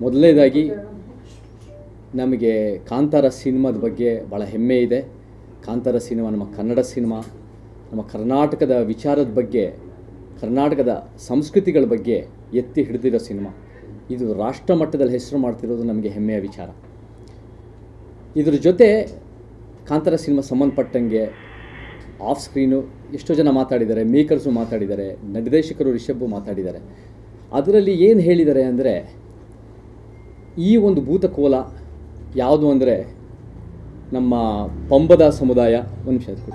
ಮೊದಲನೇದಾಗಿ ನಮಗೆ ಕಾಂತಾರ ಸಿನಿಮಾದ ಬಗ್ಗೆ ಭಾಳ ಹೆಮ್ಮೆ ಇದೆ ಕಾಂತಾರ ಸಿನಿಮಾ ನಮ್ಮ ಕನ್ನಡ ಸಿನಿಮಾ ನಮ್ಮ ಕರ್ನಾಟಕದ ವಿಚಾರದ ಬಗ್ಗೆ ಕರ್ನಾಟಕದ ಸಂಸ್ಕೃತಿಗಳ ಬಗ್ಗೆ ಎತ್ತಿ ಹಿಡಿದಿರೋ ಸಿನಿಮಾ ಇದು ರಾಷ್ಟ್ರ ಮಟ್ಟದಲ್ಲಿ ಹೆಸರು ಮಾಡ್ತಿರೋದು ನಮಗೆ ಹೆಮ್ಮೆಯ ವಿಚಾರ ಇದ್ರ ಜೊತೆ ಕಾಂತಾರ ಸಿನಿಮಾ ಸಂಬಂಧಪಟ್ಟಂಗೆ ಆಫ್ ಸ್ಕ್ರೀನು ಎಷ್ಟೋ ಜನ ಮಾತಾಡಿದ್ದಾರೆ ಮೇಕರ್ಸು ಮಾತಾಡಿದ್ದಾರೆ ನಿರ್ದೇಶಕರು ರಿಷಬ್ಬು ಮಾತಾಡಿದ್ದಾರೆ ಅದರಲ್ಲಿ ಏನು ಹೇಳಿದ್ದಾರೆ ಅಂದರೆ ಈ ಒಂದು ಭೂತಕೋಲ ಯಾವುದು ಅಂದರೆ ನಮ್ಮ ಪಂಬದ ಸಮುದಾಯ ಒಂದು ನಿಮಿಷ ಕೊಡಿ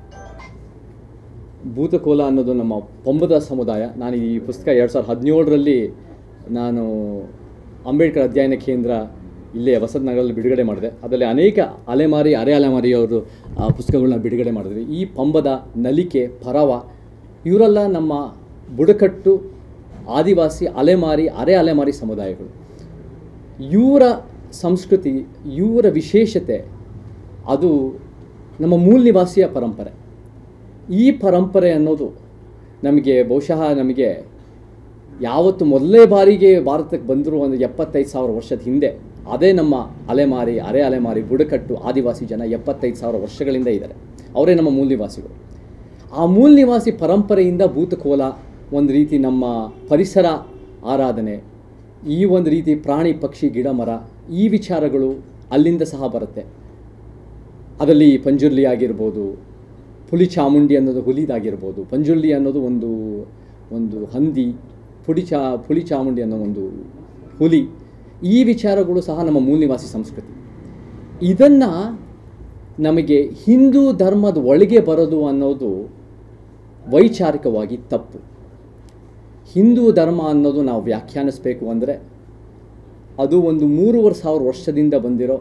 ಭೂತಕೋಲ ಅನ್ನೋದು ನಮ್ಮ ಪಂಬದ ಸಮುದಾಯ ನಾನು ಈ ಪುಸ್ತಕ ಎರಡು ಸಾವಿರದ ಹದಿನೇಳರಲ್ಲಿ ನಾನು ಅಂಬೇಡ್ಕರ್ ಅಧ್ಯಯನ ಕೇಂದ್ರ ಇಲ್ಲೇ ವಸಂತನಗರಲ್ಲಿ ಬಿಡುಗಡೆ ಮಾಡಿದೆ ಅದರಲ್ಲಿ ಅನೇಕ ಅಲೆಮಾರಿ ಅರೆ ಅಲೆಮಾರಿಯವರು ಆ ಪುಸ್ತಕಗಳನ್ನ ಬಿಡುಗಡೆ ಮಾಡಿದ್ವಿ ಈ ಪಂಬದ ನಲಿಕೆ ಪರವ ಇವರೆಲ್ಲ ನಮ್ಮ ಬುಡಕಟ್ಟು ಆದಿವಾಸಿ ಅಲೆಮಾರಿ ಅರೆ ಅಲೆಮಾರಿ ಸಮುದಾಯಗಳು ಇವರ ಸಂಸ್ಕೃತಿ ಇವರ ವಿಶೇಷತೆ ಅದು ನಮ್ಮ ಮೂಲ ನಿವಾಸಿಯ ಪರಂಪರೆ ಈ ಪರಂಪರೆ ಅನ್ನೋದು ನಮಗೆ ಬಹುಶಃ ನಮಗೆ ಯಾವತ್ತು ಮೊದಲನೇ ಬಾರಿಗೆ ಭಾರತಕ್ಕೆ ಬಂದರು ಒಂದು ಎಪ್ಪತ್ತೈದು ಸಾವಿರ ವರ್ಷದ ಹಿಂದೆ ಅದೇ ನಮ್ಮ ಅಲೆಮಾರಿ ಅರೆ ಅಲೆಮಾರಿ ಬುಡಕಟ್ಟು ಆದಿವಾಸಿ ಜನ ಎಪ್ಪತ್ತೈದು ಸಾವಿರ ವರ್ಷಗಳಿಂದ ಇದ್ದಾರೆ ಅವರೇ ನಮ್ಮ ಮೂಲ ನಿವಾಸಿಗಳು ಆ ಮೂಲ ನಿವಾಸಿ ಪರಂಪರೆಯಿಂದ ಭೂತಕೋಲ ಒಂದು ರೀತಿ ನಮ್ಮ ಪರಿಸರ ಆರಾಧನೆ ಈ ಒಂದು ರೀತಿ ಪ್ರಾಣಿ ಪಕ್ಷಿ ಗಿಡ ಮರ ಈ ವಿಚಾರಗಳು ಅಲ್ಲಿಂದ ಸಹ ಬರುತ್ತೆ ಅದರಲ್ಲಿ ಪಂಜುರ್ಲಿ ಆಗಿರ್ಬೋದು ಪುಲಿ ಚಾಮುಂಡಿ ಅನ್ನೋದು ಹುಲಿದಾಗಿರ್ಬೋದು ಪಂಜುರ್ಲಿ ಅನ್ನೋದು ಒಂದು ಒಂದು ಹಂದಿ ಪುಡಿ ಚಾ ಪುಲಿ ಚಾಮುಂಡಿ ಅನ್ನೋ ಒಂದು ಹುಲಿ ಈ ವಿಚಾರಗಳು ಸಹ ನಮ್ಮ ಮೂಲ ನಿವಾಸಿ ಸಂಸ್ಕೃತಿ ಇದನ್ನು ನಮಗೆ ಹಿಂದೂ ಧರ್ಮದ ಒಳಗೆ ಬರೋದು ಅನ್ನೋದು ವೈಚಾರಿಕವಾಗಿ ತಪ್ಪು ಹಿಂದೂ ಧರ್ಮ ಅನ್ನೋದು ನಾವು ವ್ಯಾಖ್ಯಾನಿಸಬೇಕು ಅಂದರೆ ಅದು ಒಂದು ಮೂರುವರೆ ಸಾವಿರ ವರ್ಷದಿಂದ ಬಂದಿರೋ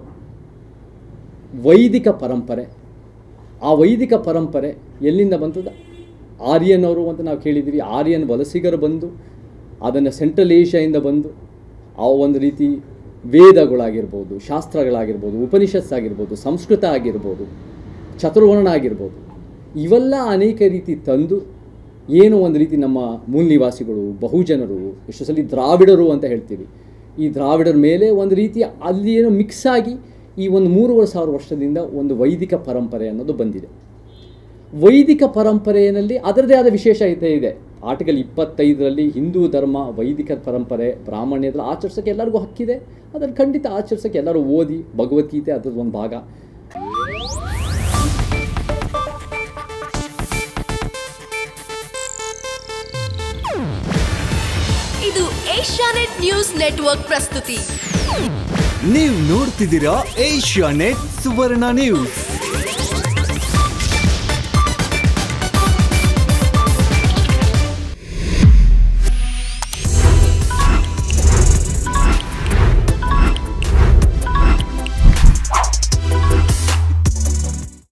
ವೈದಿಕ ಪರಂಪರೆ ಆ ವೈದಿಕ ಪರಂಪರೆ ಎಲ್ಲಿಂದ ಬಂತದ ಆರ್ಯನವರು ಅಂತ ನಾವು ಕೇಳಿದ್ದೀವಿ ಆರ್ಯನ್ ವಲಸಿಗರು ಬಂದು ಅದನ್ನು ಸೆಂಟ್ರಲ್ ಏಷ್ಯಾಯಿಂದ ಬಂದು ಆ ಒಂದು ರೀತಿ ವೇದಗಳಾಗಿರ್ಬೋದು ಶಾಸ್ತ್ರಗಳಾಗಿರ್ಬೋದು ಉಪನಿಷತ್ಸ್ ಆಗಿರ್ಬೋದು ಸಂಸ್ಕೃತ ಆಗಿರ್ಬೋದು ಚತುರ್ವರ್ಣ ಆಗಿರ್ಬೋದು ಇವೆಲ್ಲ ಅನೇಕ ರೀತಿ ತಂದು ಏನು ಒಂದು ರೀತಿ ನಮ್ಮ ಮೂಲ ನಿವಾಸಿಗಳು ಬಹುಜನರು ಎಷ್ಟೋ ಸಲ ದ್ರಾವಿಡರು ಅಂತ ಹೇಳ್ತೀವಿ ಈ ದ್ರಾವಿಡರ ಮೇಲೆ ಒಂದು ರೀತಿ ಅಲ್ಲಿ ಏನೋ ಮಿಕ್ಸ್ ಆಗಿ ಈ ಒಂದು ಮೂರುವರೆ ಸಾವಿರ ವರ್ಷದಿಂದ ಒಂದು ವೈದಿಕ ಪರಂಪರೆ ಅನ್ನೋದು ಬಂದಿದೆ ವೈದಿಕ ಪರಂಪರೆಯಲ್ಲಿ ಅದರದೇ ಆದ ವಿಶೇಷತೆ ಇದೆ ಆರ್ಟಿಕಲ್ ಇಪ್ಪತ್ತೈದರಲ್ಲಿ ಹಿಂದೂ ಧರ್ಮ ವೈದಿಕ ಪರಂಪರೆ ಬ್ರಾಹ್ಮಣ್ಯದಲ್ಲಿ ಆಚರಿಸೋಕ್ಕೆ ಎಲ್ಲರಿಗೂ ಹಕ್ಕಿದೆ ಅದನ್ನು ಖಂಡಿತ ಆಚರಿಸೋಕ್ಕೆ ಎಲ್ಲರೂ ಓದಿ ಭಗವದ್ಗೀತೆ ಅದ್ರದ್ದು ಒಂದು ಭಾಗ ಇದು ಏಷ್ಯಾನೆಟ್ ನ್ಯೂಸ್ ನೆಟ್ವರ್ಕ್ ಪ್ರಸ್ತುತಿ ನೀವು ನೋಡ್ತಿದ್ದೀರಾ ಏಷ್ಯಾ ನೆಟ್ ಸುವರ್ಣ ನ್ಯೂಸ್